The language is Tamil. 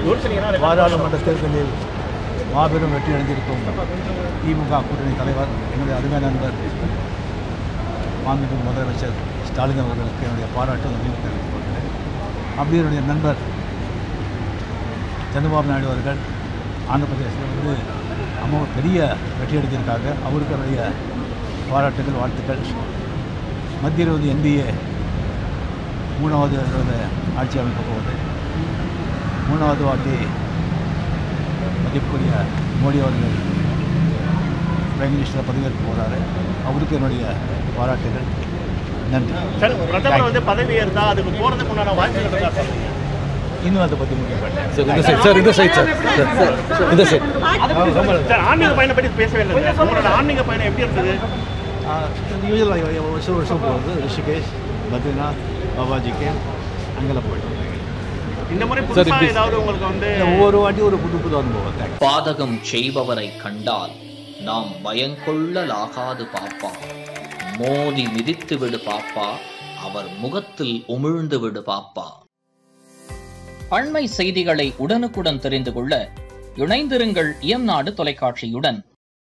பாராளுமன்ற தேர்தலில் மாபெரும் வெற்றி அடைந்திருக்கும் திமுக கூட்டணி தலைவர் என்னுடைய அருமை நண்பர் மாண்புமிகு முதலமைச்சர் ஸ்டாலின் அவர்களுக்கு என்னுடைய பாராட்டு நன்றி தெரிவித்துக் கொள்கிறேன் அப்படி என்னுடைய நண்பர் சந்திரபாபு நாயுடு அவர்கள் ஆந்திர பிரதேசத்தில் வந்து அம்மா பெரிய வெற்றி அடைஞ்சிருக்காங்க அவருக்கு என்னுடைய பாராட்டுகள் வாழ்த்துக்கள் மத்தியில் வந்து என்டிஏ மூணாவது தடவை ஆட்சி அமைக்க போகுது மூணாவது வாட்டி மதிப்புக்குரிய மோடி அவர்கள் பிரைம் மினிஸ்டர் பதவியேற்க போகிறாரு அவருக்கு என்னுடைய பாராட்டுகள் நன்றி சார் பிரதமர் வந்து பதவி ஏறுதா அதுக்கு போறதுக்கு உண்டான வாய்ப்புகள் இருக்கா சார் இன்னும் அதை பற்றி முடிவு பண்ணேன் சார் இந்த சைட் சார் இந்த சைட் சார் இந்த சைட் சார் ஆன்மீக பயணம் பற்றி பேசவே இல்லை சார். உங்களோட ஆன்மீக பயணம் எப்படி இருந்தது யூஸ்வலாக வருஷம் வருஷம் போகிறது ரிஷிகேஷ் பத்ரிநாத் பாபாஜிக்கு அங்கெல்லாம் போயிட்டு வந்தேன். இந்த முறை புதுசா ஏதாவது உங்களுக்கு வந்து இல்லை, ஒவ்வொரு வாட்டியும் ஒரு புது புது அனுபவம் தேங்க்ஸ் பாதகம் செய்பவரை கண்டால் நாம் பயங்கொள்ளலாகாது பாப்பா மோதி மிதித்து விடு பாப்பா அவர் முகத்தில் உமிழ்ந்து விடு பாப்பா அண்மை செய்திகளை உடனுக்குடன் தெரிந்து கொள்ள இணைந்திருங்கள் இயம்நாடு தொலைக்காட்சியுடன்